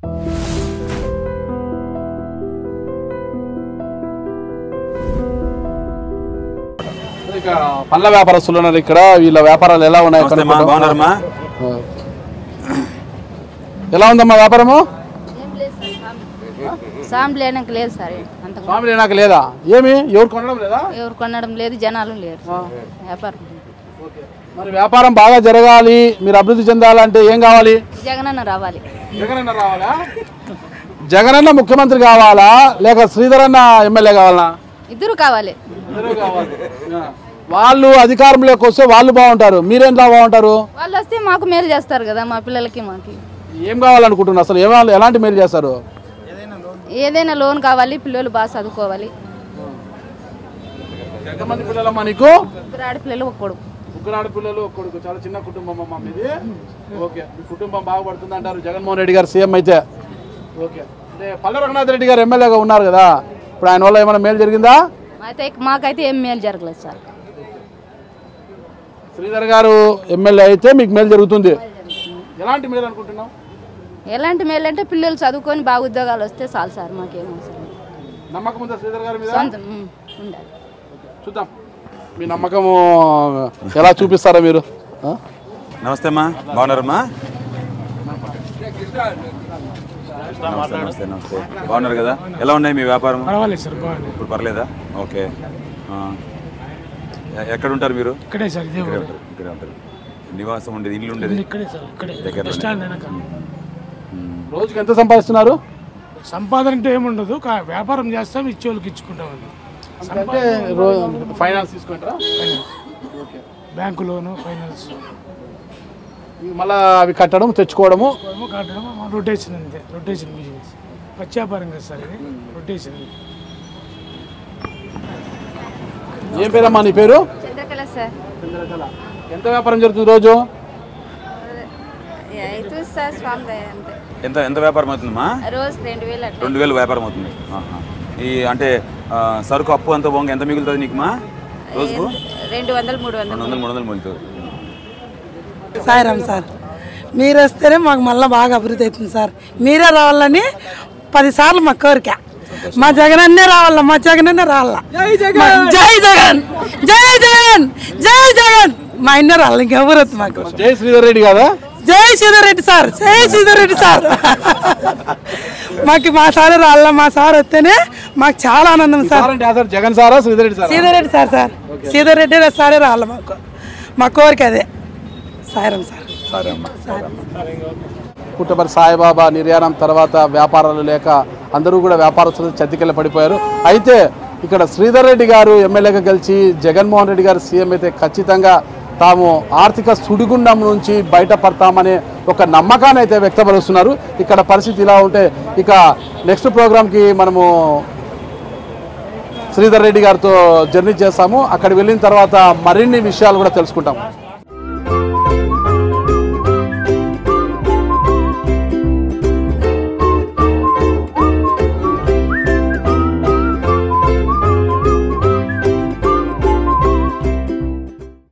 ఇక పండ్ల వ్యాపారస్తులు ఉన్నారు ఇక్కడ వీళ్ళ వ్యాపారాలు ఎలా ఉన్నాయి నమస్తే అమ్మా బాగున్నారమ్మా ఎలా ఉందమ్మా వ్యాపారము సాంబ్ లేనక లేదు సార్ అంత స్వామి నాకు లేదా ఏమి ఎవరు కొనడం లేదా ఎవరు కొనడం లేదు జనాలు లేరు వ్యాపారం మరి వ్యాపారం బాగా జరగాలి మీరు అభివృద్ధి చెందాలంటే ఏం కావాలి జగనన్న రావాలి జగనన్న రావాలా జగనన్న ముఖ్యమంత్రి కావాలా లేక శ్రీధరన్న ఎమ్మెల్యే కావాలా ఇద్దరు కావాలి ఇద్దరూ కావాలి ఆ. వాళ్ళు అధికారంలోకి వస్తే వాళ్ళు బాగుంటారు మీరేంట్లా బాగుంటారు వాళ్ళు వస్తే మాకు మేలు చేస్తారు కదా మా పిల్లలకి మాకి ఏం కావాలనుకుంటున్నారు అసలు ఏమా ఎలాంటి మేలు చేస్తారు ఏదైనా లోన్ కావాలి పిల్లలు బాగా చదువుకోవాలి ఎంతమంది పిల్లలమ్మా నీకు ఇద్దరు ఆడపిల్లలు ఒక కొడుకు ముగ్గురు ఆడపిల్లలు ఒక కొడుకు చాలా చిన్న కుటుంబం అమ్మా మీది ఓకే మీ కుటుంబం బాగుపడుతుంది అంటారు జగన్మోహన్ రెడ్డి గారు సీఎం అయితే ఓకే అంటే పల్లె రఘునాథ్ రెడ్డి గారు ఎమ్మెల్యేగా ఉన్నారు కదా ఇప్పుడు ఆయన వల్ల ఏమైనా మేలు జరిగిందా అయితే మాకైతే ఏం మేలు జరగలేదు సార్ శ్రీధర్ గారు ఎమ్మెల్యే అయితే మీకు మేలు జరుగుతుంది ఎలాంటి మేలు అనుకుంటున్నాం ఎలాంటి మేలు అంటే పిల్లలు చదువుకొని బాగా ఉద్యోగాలు వస్తే చాలు సార్ మాకేం అవసరం లేదు. నమ్మకం ఉందా శ్రీధర్ గారి మీద సొంతం ఉమ్, ఉండాలి చూద్దాం మీ నమ్మకము ఎలా చూపిస్తారా మీరు ఆ? నమస్తే అమ్మా బాగున్నారమ్మా నమస్తే నమస్తే నమస్తే బాగున్నారు కదా ఎలా ఉన్నాయి మీ వ్యాపారం పర్వాలేదు సార్ బాగుంది ఇప్పుడు పర్లేదా ఓకే ఆ. ఎ- ఎక్కడ ఉంటారు మీరు ఇక్కడే సార్ ఇదే ఇక్కడే ఊరు. ఉంటారు ఇక్కడే ఉంటారు నివాసం ఉండేది ఇల్లు ఉండేది ఇక్కడే సార్ ఇక్కడే దగ్గరలోనే. బస్ స్టాండ్ వెనక రోజుకి ఎంత సంపాదిస్తున్నారు సంపాదన అంటే ఏముండదు కా- వ్యాపారం చేస్తాం ఇచ్చే వాళ్ళకి ఇచ్చుకుంటాం అది అంటే రో- ఫైనాన్స్ తీసుకుంటారా బ్యాంకు లోను ఫైనాన్స్ మళ్ళా అవి కట్టడం తెచ్చుకోవడము ఏమో కట్టడం రొటేషన్ అంతే రొటేషన్ బిజినెస్ పచ్చి వ్యాపారం కదా సార్ ఇది రొటేషన్ ఏం పేరమ్మా నీ పేరు చంద్రకళ సార్ ఎంత వ్యాపారం జరుగుతుంది రోజు అవుతుంది సార్ స్వామి దయ అంతే ఎంత ఎంత వ్యాపారం అవుతుందమ్మా రోజు రెండు వేలు అట్లా రెండు వేలు వ్యాపారం అవుతుంది ఆహా. ఈ అంటే ఆ, సరుకు అప్పు అంత పోంగ ఎంత మిగులుతుంది నీకు మా రోజుకు రెండు వందలు మూడు వందలు రెండు వందలు మూడు వందలు మిగులుతుంది సాయిరామ్ సార్ మీరు వస్తేనే మాకు మళ్ళీ బాగా అభివృద్ధి అవుతుంది సార్ మీరే రావాలని పదిసార్లు మా కోరిక మా జగన్ అన్నే రావాల మా జగన్ అన్నే రావాల మా- జై జగన్ జై జగన్ జై జగన్ మా అన్నే రావాలి ఇంకెవరు వద్దు మాకు జై శ్రీధర్ రెడ్డి కదా జై సీతారెడ్డి సార్ జై సీతారెడ్డి సార్ మాకు మా సార్ రాళ్ళ మా సార్ వస్తేనే మాకు చాలా ఆనందం సార్ సార్ అంటే సార్ జగన్ సారా Sridhar Reddy sir Seethareddy sir sir Seethareddy సారే రాళ్ళ మాకు మా కోరిక అదే సాయిరామ్ సార్ సరే అమ్మా పుట్టపరి సాయిబాబా నిర్యాణం తర్వాత వ్యాపారాలు లేక అందరూ కూడా వ్యాపారస్తులు చతికిల పడిపోయారు అయితే ఇక్కడ శ్రీధర్ రెడ్డి గారు ఎమ్మెల్యేగా గెలిచి జగన్మోహన్ రెడ్డి గారు సీఎం అయితే ఖచ్చితంగా తాము ఆర్థిక సుడిగుండం నుంచి బయటపడతామనే ఒక నమ్మకాన్ని అయితే వ్యక్తపరుస్తున్నారు ఇక్కడ పరిస్థితి ఇలా ఉంటే ఇక నెక్స్ట్ ప్రోగ్రామ్కి మనము శ్రీధర్ రెడ్డి గారితో జర్నీ చేస్తాము అక్కడ వెళ్ళిన తర్వాత మరిన్ని విషయాలు కూడా తెలుసుకుంటాం